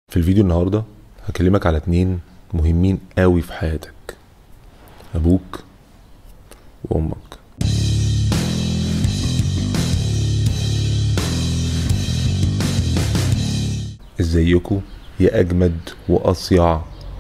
في الفيديو النهاردة هكلمك على اتنين مهمين قوي في حياتك أبوك وأمك ازيكم يا أجمد وأصيع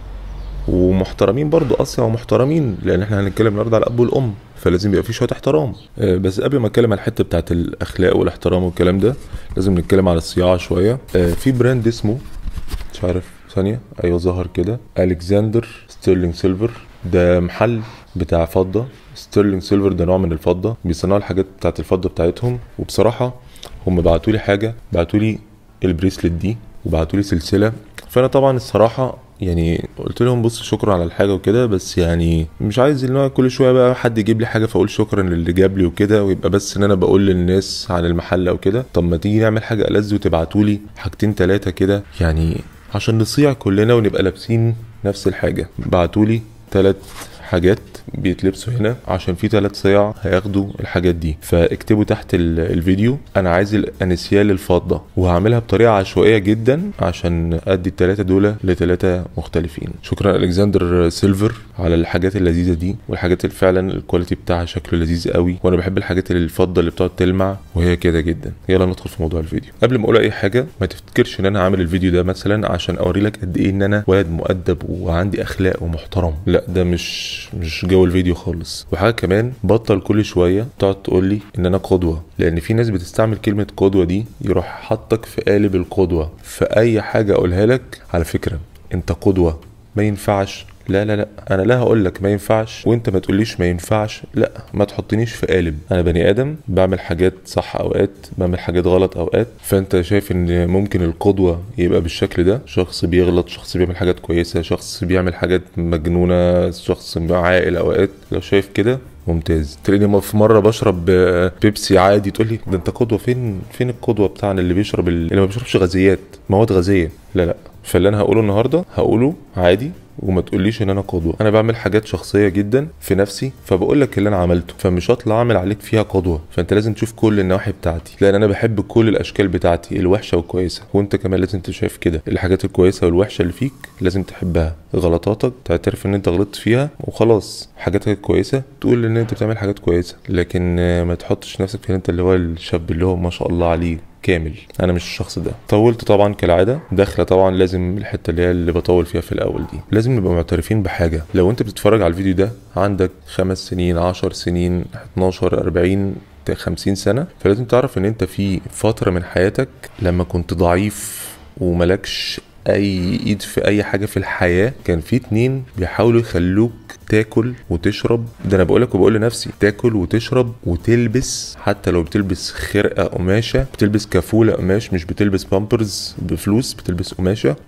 ومحترمين برضو أصيع ومحترمين لأن احنا هنتكلم النهاردة على الأب والأم فلازم يبقى في شوية احترام آه، بس قبل ما اتكلم على الحتة بتاعت الأخلاق والاحترام والكلام ده لازم نتكلم على الصياعة شوية آه، في براند اسمه مش عارف ثانية أيوة ظهر كده ألكسندر ستيرلينج سيلفر ده محل بتاع فضة ستيرلينج سيلفر ده نوع من الفضة بيصنعوا الحاجات بتاعت الفضة بتاعتهم وبصراحة هم بعتوا لي حاجة بعتوا لي البريسلت دي وبعتوا لي سلسلة فأنا طبعا الصراحة يعني قلت لهم بص شكرا على الحاجه وكده بس يعني مش عايز ان هو كل شويه بقى حد يجيب لي حاجه فاقول شكرا للي جاب لي وكده ويبقى بس ان انا بقول للناس عن المحل او كده طب ما تيجي نعمل حاجه ألذ وتبعتوا لي حاجتين ثلاثه كده يعني عشان نصيع كلنا ونبقى لابسين نفس الحاجه بعتوا لي ثلاث حاجات بيتلبسوا هنا عشان في ثلاث صياع هياخدوا الحاجات دي فاكتبوا تحت ال- الفيديو انا عايز الانسيال الفضه وهعملها بطريقه عشوائيه جدا عشان ادي الثلاثه دول لثلاثه مختلفين شكرا الكسندر سيلفر على الحاجات اللذيذه دي والحاجات اللي فعلا الكواليتي بتاعها شكله لذيذ قوي وانا بحب الحاجات اللي الفضه اللي بتقعد تلمع وهي كده جدا يلا ندخل في موضوع الفيديو قبل ما اقول اي حاجه ما تفتكرش ان انا عامل الفيديو ده مثلا عشان اوري لك قد ايه ان انا ولد مؤدب وعندي اخلاق ومحترم لا ده مش مش جو الفيديو خالص وحاجه كمان بطل كل شويه تقعد تقول لي ان انا قدوه لان في ناس بتستعمل كلمه قدوه دي يروح حاطك في قالب القدوه في اي حاجه اقولها لك على فكره انت قدوه ما ينفعش لا لا لا انا لا هقول لك ما ينفعش وانت ما تقوليش ما ينفعش لا ما تحطنيش في قالب انا بني ادم بعمل حاجات صح اوقات بعمل حاجات غلط اوقات فانت شايف ان ممكن القدوه يبقى بالشكل ده شخص بيغلط شخص بيعمل حاجات كويسه شخص بيعمل حاجات مجنونه شخص عاقل اوقات لو شايف كده ممتاز تلاقيني في مره بشرب آه، بيبسي عادي تقول لي ده انت قدوه فين فين القدوه بتاعنا اللي بيشرب ال- اللي ما بيشربش غازيات مواد غازيه لا لا فاللي انا هقوله النهارده هقوله عادي وما تقوليش ان انا قدوه انا بعمل حاجات شخصيه جدا في نفسي فبقول لك اللي انا عملته فمش هطلع اعمل عليك فيها قدوه فانت لازم تشوف كل النواحي بتاعتي لان انا بحب كل الاشكال بتاعتي الوحشه والكويسه وانت كمان لازم تبقى شايف كده الحاجات الكويسه والوحشه اللي فيك لازم تحبها غلطاتك تعترف ان انت غلطت فيها وخلاص حاجاتك الكويسه تقول ان انت بتعمل حاجات كويسه لكن آه، ما تحطش نفسك في ان انت اللي هو الشاب اللي هو ما شاء الله عليه كامل انا مش الشخص ده طولت طبعا كالعاده داخله طبعا لازم الحته اللي هي اللي بطول فيها في الاول دي لازم نبقى معترفين بحاجه لو انت بتتفرج على الفيديو ده عندك خمس سنين عشر سنين 12 40 50 سنه فلازم تعرف ان انت في فتره من حياتك لما كنت ضعيف وملكش اي ايد في اي حاجه في الحياه كان في اتنين بيحاولوا يخلوك تاكل وتشرب ده انا بقولك وبقول لنفسي تاكل وتشرب وتلبس حتى لو بتلبس خرقه قماشه بتلبس كفوله قماش مش بتلبس بامبرز بفلوس بتلبس قماشه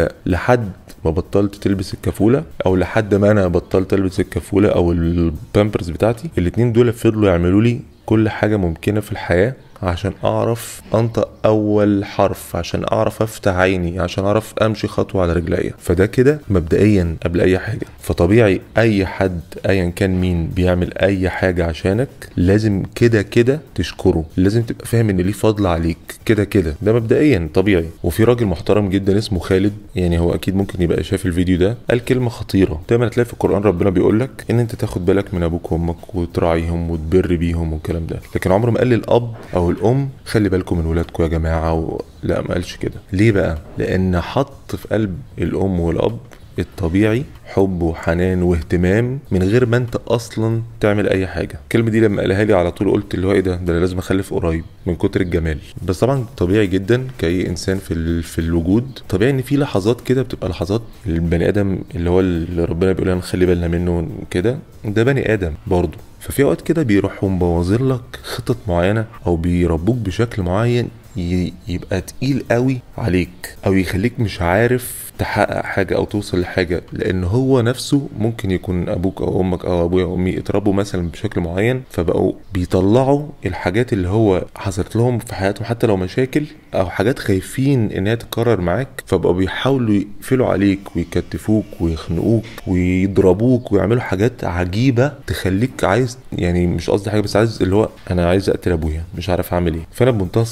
فلحد ما بطلت تلبس الكفوله او لحد ما انا بطلت البس الكفوله او البامبرز بتاعتي الاتنين دول فضلوا يعملوا لي كل حاجه ممكنه في الحياه عشان اعرف انطق اول حرف عشان اعرف افتح عيني عشان اعرف امشي خطوه على رجليا فده كده مبدئيا قبل اي حاجه فطبيعي اي حد ايا كان مين بيعمل اي حاجه عشانك لازم كده كده تشكره لازم تبقى فاهم ان ليه فضل عليك كده كده ده مبدئيا طبيعي وفي راجل محترم جدا اسمه خالد يعني هو اكيد ممكن يبقى شاف الفيديو ده قال كلمه خطيره دايما هتلاقي في القران ربنا بيقول لك ان انت تاخد بالك من ابوك وامك وتراعيهم وتبر بيهم والكلام ده لكن عمره ما قال للاب او الام خلي بالكم من ولادكم يا جماعه و... لا ما قالش كده ليه بقى لان حط في قلب الام والاب الطبيعي حب وحنان واهتمام من غير ما انت اصلا تعمل اي حاجه الكلمه دي لما قالها لي على طول قلت اللي هو ايه ده ده انا لازم اخلف قريب من كتر الجمال بس طبعا طبيعي جدا كاي انسان في ال... في الوجود طبيعي ان في لحظات كده بتبقى لحظات البني ادم اللي هو اللي ربنا بيقول لنا نخلي بالنا منه كده ده بني ادم برضه ففي اوقات كده بيروحوا مبوظين لك خطط معينه او بيربوك بشكل معين ي- يبقى تقيل قوي عليك او يخليك مش عارف تحقق حاجه او توصل لحاجه لان هو نفسه ممكن يكون ابوك او امك او ابويا او امي اتربوا مثلا بشكل معين فبقوا بيطلعوا الحاجات اللي هو حصلت لهم في حياتهم حتى لو مشاكل او حاجات خايفين ان هي تتكرر معاك فبقوا بيحاولوا يقفلوا عليك ويكتفوك ويخنقوك ويضربوك ويعملوا حاجات عجيبه تخليك عايز يعني مش قصدي حاجه بس عايز اللي هو انا عايز اقتل ابويا مش عارف اعمل ايه فانا بمنتهى الصراحه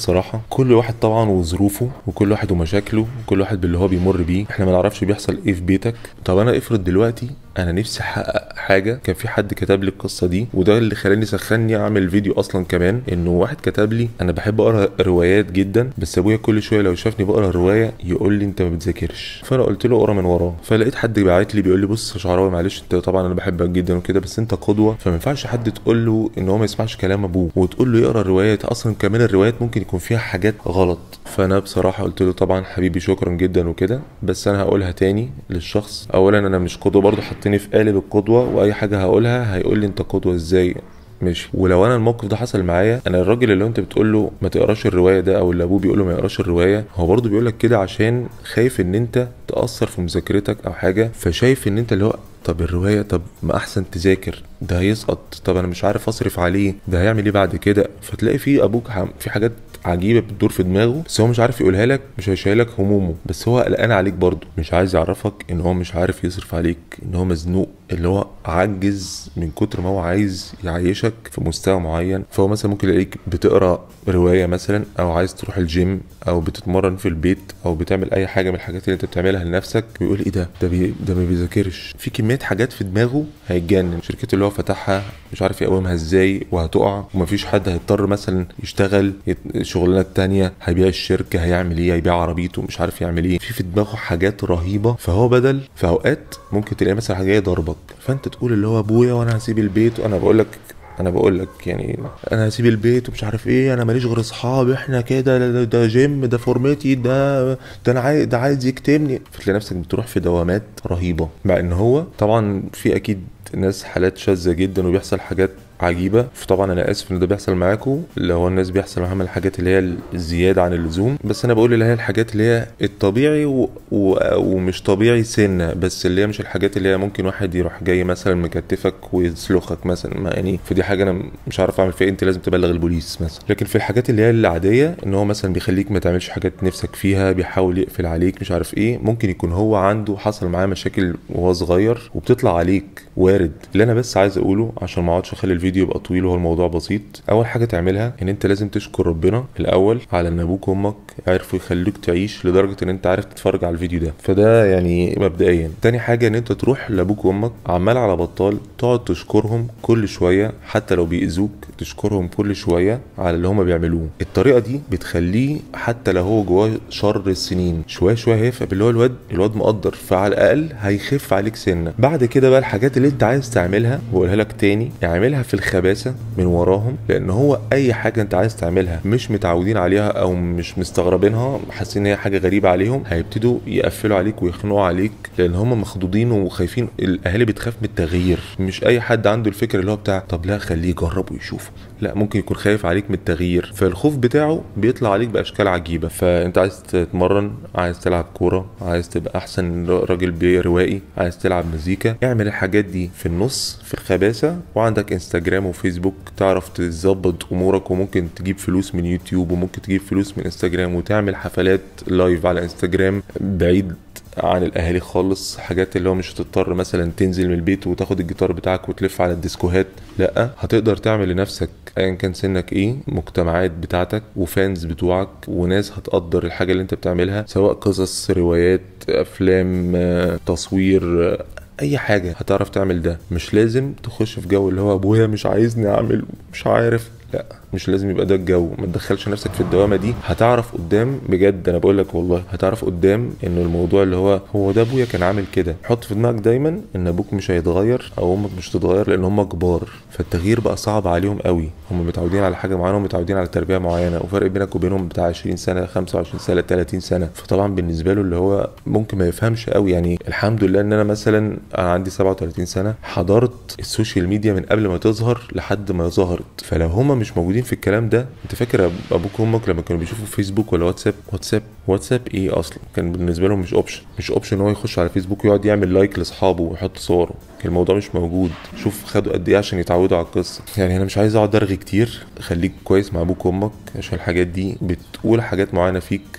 كل واحد طبعا وظروفه وكل واحد ومشاكله وكل واحد باللي هو بيمر بيه احنا ما نعرفش بيحصل ايه في بيتك طب انا افرض دلوقتي انا نفسي احقق حاجه كان في حد كتب لي القصه دي وده اللي خلاني سخني اعمل فيديو اصلا كمان انه واحد كتب لي انا بحب اقرا روايات جدا بس ابويا كل شويه لو شافني بقرا روايه يقول لي انت ما بتذاكرش فانا قلت له اقرا من وراه فلقيت حد باعت لي بيقول لي بص يا شعراوي معلش انت طبعا انا بحبك جدا وكده بس انت قدوه فما ينفعش حد تقول له ان هو ما يسمعش كلام ابوه وتقول له يقرا الروايات اصلا كمان الروايات ممكن يكون فيها حاجات غلط فانا بصراحه قلت له طبعا حبيبي شكرا جدا وكده بس انا هقولها تاني للشخص اولا انا مش قدوه برضه حطيني في قالب القدوه واي حاجه هقولها هيقول لي انت قدوه ازاي ماشي ولو انا الموقف ده حصل معايا انا الراجل اللي انت بتقول له ما تقراش الروايه ده او اللي ابوه بيقول له ما يقراش الروايه هو برضه بيقول لك كده عشان خايف ان انت تاثر في مذاكرتك او حاجه فشايف ان انت اللي هو طب الروايه طب ما احسن تذاكر ده هيسقط طب انا مش عارف اصرف عليه ده هيعمل ايه بعد كده فتلاقي في ابوك ح- في حاجات عجيبه بتدور في دماغه بس هو مش عارف يقولها لك مش هيشيلك همومه بس هو قلقان عليك برضه مش عايز يعرفك ان هو مش عارف يصرف عليك ان هو مزنوق اللي هو عجز من كتر ما هو عايز يعيشك في مستوى معين فهو مثلا ممكن يلاقيك بتقرا روايه مثلا او عايز تروح الجيم او بتتمرن في البيت او بتعمل اي حاجه من الحاجات اللي انت بتعملها لنفسك ويقول ايه ده ده بي ده ما بيذاكرش في كميه حاجات في دماغه هيتجنن شركته اللي هو فتحها مش عارف يقومها ازاي وهتقع ومفيش حد هيضطر مثلا يشتغل يت- شغلانات تانية هيبيع الشركه هيعمل ايه هيبيع عربيته مش عارف يعمل ايه في في دماغه حاجات رهيبه فهو بدل في اوقات ممكن تلاقي مثلا حاجه جايه ضربك فانت تقول اللي هو ابويا وانا هسيب البيت وانا بقول لك انا بقول لك يعني انا هسيب البيت ومش عارف ايه انا ماليش غير اصحابي احنا كده ده, ده جيم ده فورمتي ده ده انا عايز ده عايز يكتمني فتلاقي نفسك بتروح في دوامات رهيبه مع ان هو طبعا في اكيد ناس حالات شاذة جدا وبيحصل حاجات عجيبة فطبعا انا اسف ان ده بيحصل معاكم اللي هو الناس بيحصل معاهم الحاجات اللي هي الزيادة عن اللزوم بس انا بقول اللي هي الحاجات اللي هي الطبيعي و... و... ومش طبيعي سنة بس اللي هي مش الحاجات اللي هي ممكن واحد يروح جاي مثلا مكتفك ويسلخك مثلا ما يعني فدي حاجة انا مش عارف اعمل فيها إيه، انت لازم تبلغ البوليس مثلا لكن في الحاجات اللي هي العادية ان هو مثلا بيخليك ما تعملش حاجات نفسك فيها بيحاول يقفل عليك مش عارف ايه ممكن يكون هو عنده حصل معاه مشاكل وهو صغير وبتطلع عليك وارد اللي انا بس عايز اقوله عشان ما اقعدش اخلي الفيديو يبقى طويل وهو الموضوع بسيط اول حاجه تعملها ان انت لازم تشكر ربنا الاول على ان ابوك وامك عرفوا يخلوك تعيش لدرجه ان انت عارف تتفرج على الفيديو ده فده يعني مبدئيا تاني حاجه ان انت تروح لابوك وامك عمال على بطال تقعد تشكرهم كل شويه حتى لو بيأذوك تشكرهم كل شويه على اللي هما بيعملوه الطريقه دي بتخليه حتى لو هو جواه شر السنين شويه شويه هيفهم اللي هو الواد الواد مقدر فعلى الاقل هيخف عليك سنه بعد كده بقى الحاجات اللي انت عايز تعملها بقولها لك تاني اعملها في الخباثه من وراهم لان هو اي حاجه انت عايز تعملها مش متعودين عليها او مش مستغربينها حاسين ان هي حاجه غريبه عليهم هيبتدوا يقفلوا عليك ويخنقوا عليك لان هم مخضوضين وخايفين الاهالي بتخاف من التغيير مش اي حد عنده الفكر اللي هو بتاع طب لا خليه يجرب ويشوف لا ممكن يكون خايف عليك من التغيير فالخوف بتاعه بيطلع عليك باشكال عجيبه فانت عايز تتمرن عايز تلعب كوره عايز تبقى احسن راجل بروائي عايز تلعب مزيكا اعمل الحاجات دي في النص في الخباثه وعندك انستجرام وفيسبوك تعرف تظبط امورك وممكن تجيب فلوس من يوتيوب وممكن تجيب فلوس من انستجرام وتعمل حفلات لايف على انستجرام بعيد عن الاهالي خالص حاجات اللي هو مش هتضطر مثلا تنزل من البيت وتاخد الجيتار بتاعك وتلف على الديسكوهات لا هتقدر تعمل لنفسك ايا كان سنك ايه مجتمعات بتاعتك وفانز بتوعك وناس هتقدر الحاجه اللي انت بتعملها سواء قصص روايات افلام آه، تصوير آه، اي حاجه هتعرف تعمل ده مش لازم تخش في جو اللي هو ابويا مش عايزني اعمل مش عارف لا مش لازم يبقى ده الجو ما تدخلش نفسك في الدوامه دي هتعرف قدام بجد انا بقول لك والله هتعرف قدام ان الموضوع اللي هو هو ده ابويا كان عامل كده حط في دماغك دايما ان ابوك مش هيتغير او امك مش هتتغير لان هم كبار فالتغيير بقى صعب عليهم قوي هم متعودين على حاجه معينه ومتعودين على تربيه معينه وفرق بينك وبينهم بتاع 20 سنه 25 سنه 30 سنه فطبعا بالنسبه له اللي هو ممكن ما يفهمش قوي يعني الحمد لله ان انا مثلا انا عندي 37 سنه حضرت السوشيال ميديا من قبل ما تظهر لحد ما ظهرت فلو هما مش موجودين في الكلام ده انت فاكر ابوك وامك لما كانوا بيشوفوا فيسبوك ولا واتساب واتساب واتساب ايه اصلا كان بالنسبه لهم مش اوبشن مش اوبشن ان هو يخش على فيسبوك ويقعد يعمل لايك لاصحابه ويحط صوره كان الموضوع مش موجود شوف خدوا قد ايه عشان يتعودوا على القصه يعني انا مش عايز اقعد ارغي كتير خليك كويس مع ابوك وامك عشان الحاجات دي بتقول حاجات معينه فيك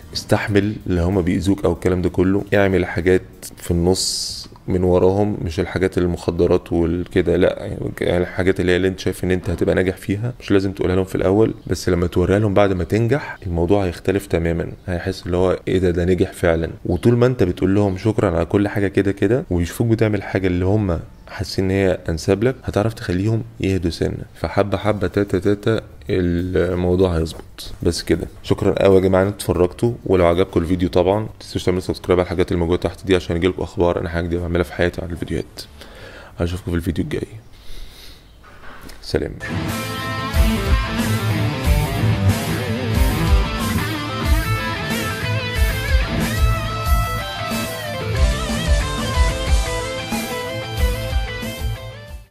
استحمل اللي هما بيأذوك او الكلام ده كله اعمل حاجات في النص من وراهم مش الحاجات المخدرات والكده لا يعني الحاجات اللي هي اللي انت شايف ان انت هتبقى ناجح فيها مش لازم تقولها لهم في الاول بس لما توريها لهم بعد ما تنجح الموضوع هيختلف تماما هيحس اللي هو ايه ده ده نجح فعلا وطول ما انت بتقول لهم شكرا على كل حاجه كده كده ويشوفوك بتعمل حاجه اللي هم حاسين ان هي انسب لك هتعرف تخليهم يهدوا سنه فحبه حبه تاتا تاتا الموضوع هيظبط بس كده شكرا قوي يا جماعه ان انتوا اتفرجتوا ولو عجبكم الفيديو طبعا ما تنسوش تعملوا سبسكرايب على الحاجات اللي موجوده تحت دي عشان يجيلكم اخبار انا حاجه جديده بعملها في حياتي على الفيديوهات هشوفكم في الفيديو الجاي سلام